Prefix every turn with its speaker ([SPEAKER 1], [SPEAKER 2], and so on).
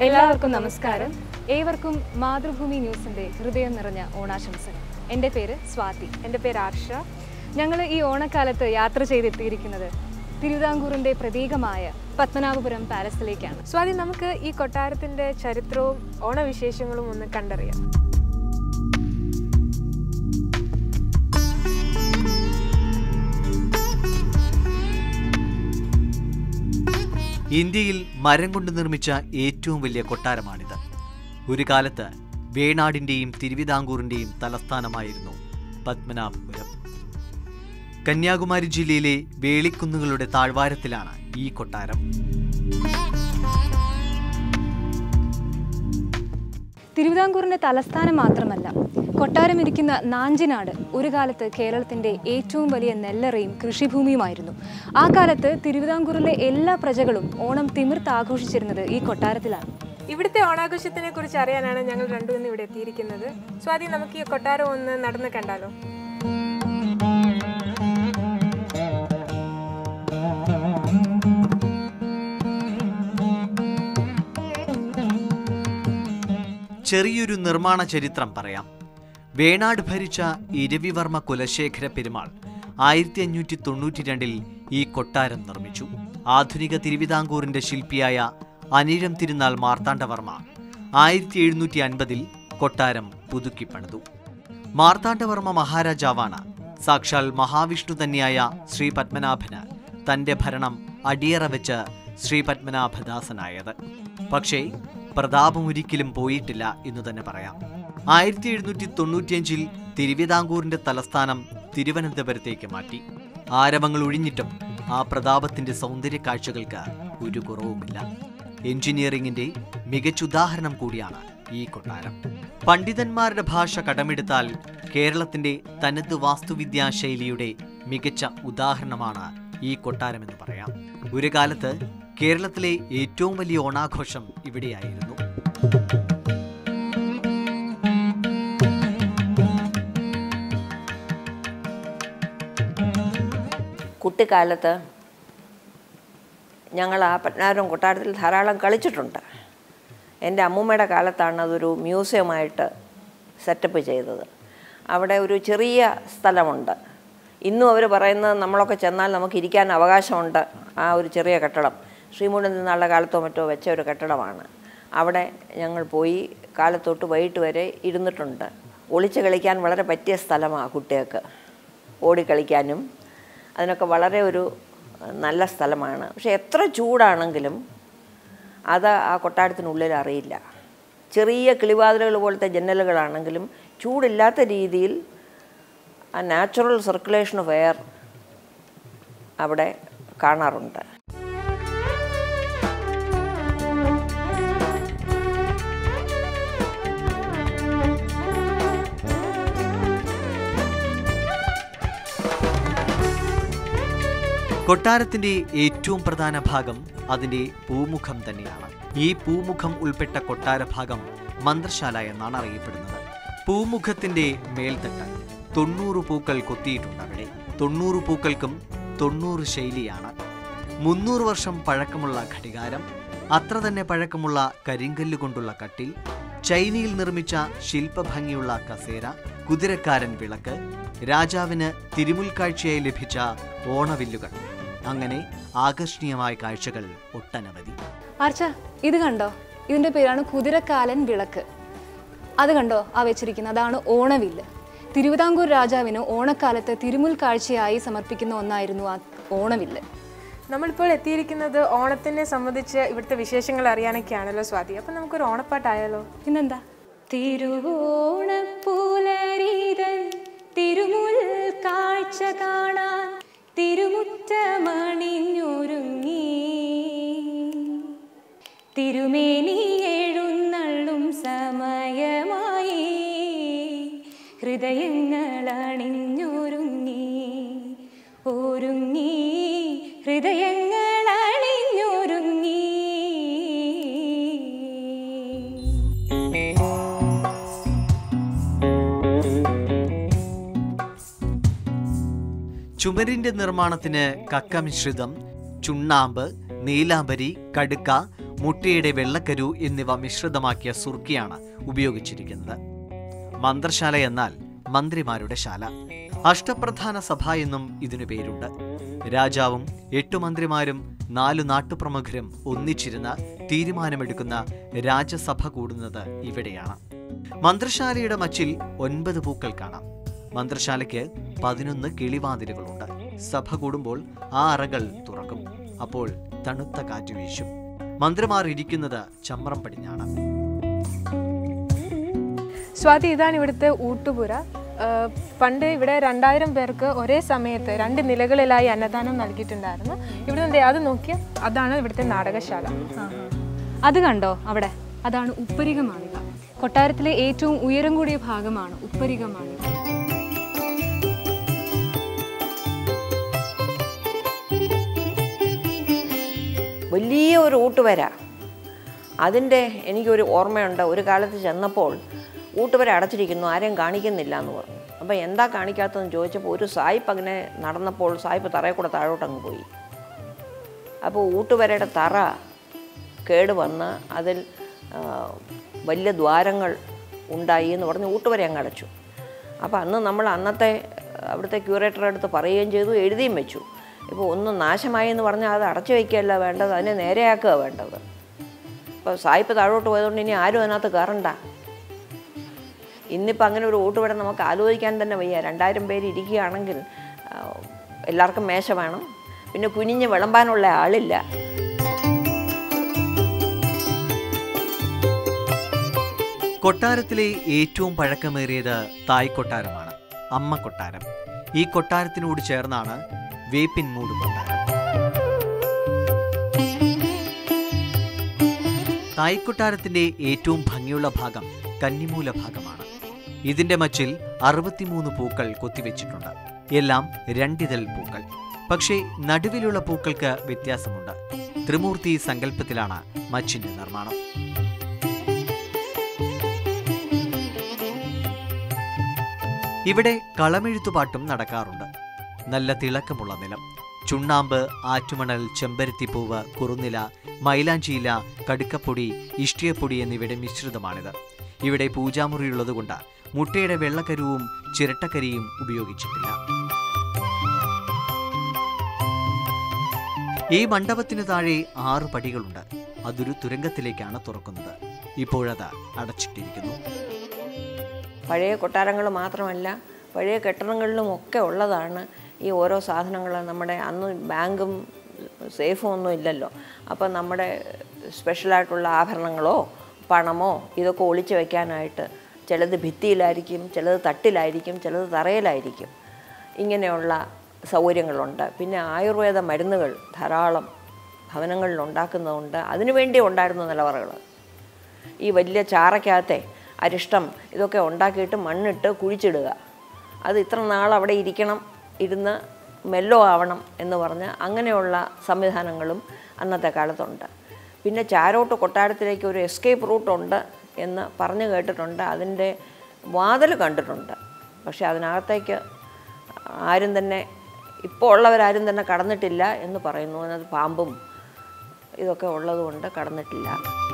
[SPEAKER 1] എല്ലാവർക്കും നമസ്കാരം ഏവർക്കും മാതൃഭൂമി ന്യൂസിന്റെ ഹൃദയം നിറഞ്ഞ ഓണാശംസകൾ എൻ്റെ പേര് സ്വാതി
[SPEAKER 2] എൻ്റെ പേര് ആർഷ
[SPEAKER 1] ഞങ്ങൾ ഈ ഓണക്കാലത്ത് യാത്ര ചെയ്തെത്തിയിരിക്കുന്നത് തിരുവിതാംകൂറിന്റെ പ്രതീകമായ പത്മനാഭപുരം പാലസിലേക്കാണ്
[SPEAKER 2] സ്വാതി നമുക്ക് ഈ കൊട്ടാരത്തിൻ്റെ ചരിത്രവും ഓണവിശേഷങ്ങളും ഒന്ന് കണ്ടറിയാം
[SPEAKER 3] ഇന്ത്യയിൽ മരം കൊണ്ട് നിർമ്മിച്ച ഏറ്റവും വലിയ കൊട്ടാരമാണിത് ഒരു കാലത്ത് വേണാടിന്റെയും തിരുവിതാംകൂറിന്റെയും തലസ്ഥാനമായിരുന്നു പത്മനാഭപുരം കന്യാകുമാരി ജില്ലയിലെ വേളിക്കുന്നുകളുടെ താഴ്വാരത്തിലാണ് ഈ കൊട്ടാരം
[SPEAKER 1] തിരുവിതാംകൂറിന്റെ തലസ്ഥാനം മാത്രമല്ല കൊട്ടാരം ഇരിക്കുന്ന നാഞ്ചിനാട് ഒരു കാലത്ത് കേരളത്തിന്റെ ഏറ്റവും വലിയ നെല്ലറയും കൃഷിഭൂമിയുമായിരുന്നു ആ കാലത്ത് തിരുവിതാംകൂറിലെ എല്ലാ പ്രജകളും ഓണം തിമിർത്ത് ആഘോഷിച്ചിരുന്നത് ഈ കൊട്ടാരത്തിലാണ്
[SPEAKER 2] ഇവിടുത്തെ ഓണാഘോഷത്തിനെ കുറിച്ച് അറിയാനാണ് ഞങ്ങൾ രണ്ടുപേരും ഇവിടെ എത്തിയിരിക്കുന്നത് സ്വാതി നമുക്ക് ഈ കൊട്ടാരം ഒന്ന് നടന്ന് കണ്ടാലോ
[SPEAKER 3] ചെറിയൊരു നിർമ്മാണ ചരിത്രം പറയാം വേണാട് ഭരിച്ച ഇരവിവർമ്മ കുലശേഖര പെരുമാൾ ആയിരത്തി അഞ്ഞൂറ്റി തൊണ്ണൂറ്റി രണ്ടിൽ ഈ കൊട്ടാരം നിർമ്മിച്ചു ആധുനിക തിരുവിതാംകൂറിന്റെ ശില്പിയായ അനിഴം തിരുനാൾ മാർത്താണ്ഡവർമ്മ ആയിരത്തി എഴുന്നൂറ്റി അൻപതിൽ കൊട്ടാരം പുതുക്കി പണിതു മാർത്താണ്ഡവർമ്മ മഹാരാജാവാണ് സാക്ഷാൽ മഹാവിഷ്ണു തന്നെയായ ശ്രീ പത്മനാഭന് തന്റെ ഭരണം അടിയറ വെച്ച് ശ്രീ പത്മനാഭദാസനായത് പക്ഷേ പ്രതാപം ഒരിക്കലും പോയിട്ടില്ല എന്നു തന്നെ പറയാം ആയിരത്തി എഴുന്നൂറ്റി തൊണ്ണൂറ്റിയഞ്ചിൽ തിരുവിതാംകൂറിന്റെ തലസ്ഥാനം തിരുവനന്തപുരത്തേക്ക് മാറ്റി ആരവങ്ങൾ ഒഴിഞ്ഞിട്ടും ആ പ്രതാപത്തിന്റെ സൗന്ദര്യ കാഴ്ചകൾക്ക് ഒരു കുറവുമില്ല എഞ്ചിനീയറിംഗിന്റെ മികച്ച ഉദാഹരണം കൂടിയാണ് ഈ കൊട്ടാരം പണ്ഡിതന്മാരുടെ ഭാഷ കടമെടുത്താൽ കേരളത്തിന്റെ തനത് വാസ്തുവിദ്യാ ശൈലിയുടെ മികച്ച ഉദാഹരണമാണ് ഈ കൊട്ടാരമെന്ന് പറയാം ഒരു കാലത്ത് കേരളത്തിലെ ഏറ്റവും വലിയ ഓണാഘോഷം ഇവിടെയായിരുന്നു
[SPEAKER 4] കുട്ടിക്കാലത്ത് ഞങ്ങൾ ആ പത്മനാഭപുരം കൊട്ടാരത്തിൽ ധാരാളം കളിച്ചിട്ടുണ്ട് എൻ്റെ അമ്മൂമ്മയുടെ കാലത്താണ് അതൊരു മ്യൂസിയമായിട്ട് സെറ്റപ്പ് ചെയ്തത് അവിടെ ഒരു ചെറിയ സ്ഥലമുണ്ട് ഇന്നും അവർ പറയുന്നത് നമ്മളൊക്കെ ചെന്നാൽ നമുക്ക് ഇരിക്കാൻ അവകാശമുണ്ട് ആ ഒരു ചെറിയ കെട്ടിടം ശ്രീമൂലം നിന്നുള്ള കാലത്തോ മറ്റോ വെച്ച ഒരു കെട്ടിടമാണ് അവിടെ ഞങ്ങൾ പോയി കാലത്തൊട്ട് വൈകിട്ട് വരെ ഇരുന്നിട്ടുണ്ട് ഒളിച്ച് കളിക്കാൻ വളരെ പറ്റിയ സ്ഥലമാണ് കുട്ടികൾക്ക് ഓടിക്കളിക്കാനും അതിനൊക്കെ വളരെ ഒരു നല്ല സ്ഥലമാണ് പക്ഷെ എത്ര ചൂടാണെങ്കിലും അത് ആ കൊട്ടാരത്തിനുള്ളിൽ അറിയില്ല ചെറിയ കിളിവാതിലുകൾ പോലത്തെ ജന്നലുകളാണെങ്കിലും ചൂടില്ലാത്ത രീതിയിൽ ആ നാച്ചുറൽ സർക്കുലേഷൻ ഓഫ് എയർ അവിടെ കാണാറുണ്ട്
[SPEAKER 3] കൊട്ടാരത്തിന്റെ ഏറ്റവും പ്രധാന ഭാഗം അതിന്റെ പൂമുഖം തന്നെയാണ് ഈ പൂമുഖം ഉൾപ്പെട്ട കൊട്ടാര ഭാഗം മന്ത്രശാല എന്നാണ് അറിയപ്പെടുന്നത് പൂമുഖത്തിന്റെ മേൽത്തട്ട് തൊണ്ണൂറ് പൂക്കൾ കൊത്തിയിട്ടുണ്ട് അവിടെ തൊണ്ണൂറ് പൂക്കൾക്കും തൊണ്ണൂറ് ശൈലിയാണ് മുന്നൂറ് വർഷം പഴക്കമുള്ള ഘടികാരം അത്ര തന്നെ പഴക്കമുള്ള കരിങ്കല്ല് കൊണ്ടുള്ള കട്ടിൽ ചൈനയിൽ നിർമ്മിച്ച ശില്പഭംഗിയുള്ള കസേര കുതിരക്കാരൻ വിളക്ക് രാജാവിന് തിരുമുൽക്കാഴ്ചയായി ലഭിച്ച ഓണവില്ലുകൾ അങ്ങനെ ആകർഷണീയമായ കാഴ്ചകൾ ഒട്ടനവധി
[SPEAKER 1] ആർച്ച ഇത് കണ്ടോ ഇതിന്റെ പേരാണ് കുതിരക്കാലൻ വിളക്ക് അത് കണ്ടോ ആ വെച്ചിരിക്കുന്നത് അതാണ് ഓണവില്ല് തിരുവിതാംകൂർ രാജാവിന് ഓണക്കാലത്ത് തിരുമുൽ കാഴ്ചയായി സമർപ്പിക്കുന്ന ഒന്നായിരുന്നു ആ ഓണവില്ല്
[SPEAKER 2] നമ്മളിപ്പോൾ എത്തിയിരിക്കുന്നത് ഓണത്തിനെ സംബന്ധിച്ച് ഇവിടുത്തെ വിശേഷങ്ങൾ അറിയാനൊക്കെയാണല്ലോ സ്വാതി അപ്പം നമുക്കൊരു ഓണപ്പാട്ടായാലോ
[SPEAKER 1] പിന്നെന്താ തിരുവോണപ്പൂലരീതൻ തിരുമുൽ കാഴ്ച കാണാൻ തിരുമുറ്റമണിഞ്ഞൊരുങ്ങി തിരുമേനി എഴുന്നള്ളും സമയമായി ഹൃദയങ്ങൾ അണിഞ്ഞൊരുങ്ങി ഒരുങ്ങി ഹൃദയങ്ങൾ അണിഞ്ഞൊരുങ്ങി
[SPEAKER 3] ചുമരിന്റെ നിർമ്മാണത്തിന് കക്ക മിശ്രിതം ചുണ്ണാമ്പ് നീലാംബരി കടുക്ക മുട്ടയുടെ വെള്ളക്കരു എന്നിവ മിശ്രിതമാക്കിയ സുർക്കിയാണ് ഉപയോഗിച്ചിരിക്കുന്നത് മന്ത്രശാല എന്നാൽ മന്ത്രിമാരുടെ ശാല അഷ്ടപ്രധാന സഭ എന്നും ഇതിനു പേരുണ്ട് രാജാവും എട്ടു മന്ത്രിമാരും നാലു നാട്ടുപ്രമുഖരും ഒന്നിച്ചിരുന്ന് തീരുമാനമെടുക്കുന്ന രാജസഭ കൂടുന്നത് ഇവിടെയാണ് മന്ത്രശാലയുടെ മച്ചിൽ ഒൻപത് പൂക്കൾ കാണാം മന്ത്രശാലയ്ക്ക് പതിനൊന്ന് കിളിവാതിലുകളുണ്ട് സഭ കൂടുമ്പോൾ ആ അറകൾ തുറക്കും അപ്പോൾ തണുത്ത കാറ്റ് വീശും മന്ത്രിമാർ ഇരിക്കുന്നത് ചമ്രം പടിഞ്ഞാണ്
[SPEAKER 2] സ്വാതി ഇതാണ് ഇവിടുത്തെ ഊട്ടുപുര ആ, പണ്ട് ഇവിടെ രണ്ടായിരം പേർക്ക് ഒരേ സമയത്ത് രണ്ട് നിലകളിലായി അന്നദാനം നൽകിയിട്ടുണ്ടായിരുന്നു ഇവിടെ ദേ അത് നോക്കിയാൽ അതാണ് ഇവിടുത്തെ നാടകശാല
[SPEAKER 1] അത് കണ്ടോ അവിടെ അതാണ് ഉപ്പരിക മാളിക കൊട്ടാരത്തിലെ ഏറ്റവും ഉയരം കൂടിയ ഭാഗമാണ് ഉപ്പരിക മാളിക
[SPEAKER 4] വലിയ ഒരു ഊട്ടുവര അതിൻ്റെ എനിക്കൊരു ഓർമ്മയുണ്ട് ഒരു കാലത്ത് ചെന്നപ്പോൾ ഊട്ടുവര അടച്ചിരിക്കുന്നു ആരെയും കാണിക്കുന്നില്ല എന്ന് പറഞ്ഞു അപ്പോൾ എന്താ കാണിക്കാത്തതെന്ന് ചോദിച്ചപ്പോൾ ഒരു സായിപ്പ് അങ്ങനെ നടന്നപ്പോൾ സായിപ്പ് തറയിൽ കൂടെ താഴോട്ടങ്ങ് പോയി അപ്പോൾ ഊട്ടുവരയുടെ തറ കേട് വന്ന് അതിൽ ആ, വലിയ ദ്വാരങ്ങൾ ഉണ്ടായി എന്ന് പറഞ്ഞ് ഊട്ടുവര അങ്ങ് അടച്ചു അപ്പോൾ അന്ന് നമ്മൾ അന്നത്തെ അവിടുത്തെ ക്യൂറേറ്ററുടെ അടുത്ത് പറയുകയും ചെയ്തു എഴുതിയും വെച്ചു ഇപ്പോൾ ഒന്നും നാശമായി എന്ന് പറഞ്ഞാൽ അത് അടച്ചു വയ്ക്കുകയല്ല വേണ്ടത് അതിനെ നേരെയാക്കുക വേണ്ടത് ഇപ്പോൾ സായിപ്പ് താഴോട്ട് പോയതുകൊണ്ട് ഇനി ആരും അതിനകത്ത് കയറണ്ട ഇന്നിപ്പോൾ അങ്ങനെ ഒരു ഊട്ടുവട നമുക്ക് ആലോചിക്കാൻ തന്നെ വയ്യ രണ്ടായിരം പേര് ഇരിക്കുകയാണെങ്കിൽ ആ, എല്ലാവർക്കും മേശ വേണം പിന്നെ കുനിഞ്ഞ് വിളമ്പാനുള്ള ആളില്ല
[SPEAKER 3] കൊട്ടാരത്തിലെ ഏറ്റവും പഴക്കമേറിയത് തായ് കൊട്ടാരമാണ് അമ്മ കൊട്ടാരം ഈ കൊട്ടാരത്തിനോട് ചേർന്നാണ് വേപ്പിൻമൂട് കൊട്ടാരം തായ് കൊട്ടാരത്തിന്റെ ഏറ്റവും ഭംഗിയുള്ള ഭാഗം കന്നിമൂല ഭാഗമാണ് ഇതിന്റെ മച്ചിൽ അറുപത്തിമൂന്ന് പൂക്കൾ കൊത്തിവെച്ചിട്ടുണ്ട് എല്ലാം രണ്ടിതൾ പൂക്കൾ പക്ഷേ നടുവിലുള്ള പൂക്കൾക്ക് വ്യത്യാസമുണ്ട് ത്രിമൂർത്തി സങ്കല്പത്തിലാണ് മച്ചിന്റെ നിർമ്മാണം ഇവിടെ കളമെഴുത്തുപാട്ടും നടക്കാറുണ്ട് നല്ല തിളക്കമുള്ള നിലം ചുണ്ണാമ്പ് ആറ്റുമണൽ ചെമ്പരത്തിപ്പൂവ് കുറുനില മൈലാഞ്ചിയില കടുക്കപ്പൊടി ഇഷ്ടിയപ്പൊടി എന്നിവയുടെ മിശ്രിതമാണിത് ഇവിടെ പൂജാമുറിയുള്ളതുകൊണ്ട് മുട്ടയുടെ വെള്ളക്കരുവും ചിരട്ടക്കരിയും ഉപയോഗിച്ചിട്ടില്ല ഈ മണ്ഡപത്തിന് താഴെ ആറ് പടികളുണ്ട് അതൊരു തുരങ്കത്തിലേക്കാണ് തുറക്കുന്നത് ഇപ്പോഴത് അടച്ചിട്ടിരിക്കുന്നു
[SPEAKER 4] പഴയ കൊട്ടാരങ്ങൾ മാത്രമല്ല പഴയ കെട്ടിടങ്ങളിലും ഒക്കെ ഉള്ളതാണ് ഈ ഓരോ സാധനങ്ങൾ നമ്മുടെ അന്ന് ബാങ്കും സേഫും ഒന്നും ഇല്ലല്ലോ അപ്പം നമ്മുടെ സ്പെഷ്യലായിട്ടുള്ള ആഭരണങ്ങളോ പണമോ ഇതൊക്കെ ഒളിച്ചു വെക്കാനായിട്ട് ചിലത് ഭിത്തിയിലായിരിക്കും ചിലത് തട്ടിലായിരിക്കും ചിലത് തറയിലായിരിക്കും ഇങ്ങനെയുള്ള സൗകര്യങ്ങളുണ്ട് പിന്നെ ആയുർവേദ മരുന്നുകൾ ധാരാളം ഭവനങ്ങളിൽ ഉണ്ടാക്കുന്നതുകൊണ്ട് അതിനുവേണ്ടി ഉണ്ടായിരുന്ന നിലവറകൾ ഈ വലിയ ചാറയ്ക്കകത്തെ അരിഷ്ടം ഇതൊക്കെ ഉണ്ടാക്കിയിട്ട് മണ്ണിട്ട് കുഴിച്ചിടുക അത് ഇത്ര നാൾ അവിടെ ഇരിക്കണം ഇരുന്ന് മെല്ലോ ആവണം എന്ന് പറഞ്ഞ് അങ്ങനെയുള്ള സംവിധാനങ്ങളും അന്നത്തെ കാലത്തുണ്ട് പിന്നെ ചാരോട്ട് കൊട്ടാരത്തിലേക്ക് ഒരു എസ്കേപ്പ് റൂട്ടുണ്ട് എന്ന് പറഞ്ഞു കേട്ടിട്ടുണ്ട് അതിൻ്റെ വാതിൽ കണ്ടിട്ടുണ്ട് പക്ഷേ അതിനകത്തേക്ക് ആരും തന്നെ ഇപ്പോൾ ഉള്ളവരാരും തന്നെ കടന്നിട്ടില്ല എന്ന് പറയുന്നു അതിനകത്ത് പാമ്പും ഇതൊക്കെ ഉള്ളതുകൊണ്ട് കടന്നിട്ടില്ല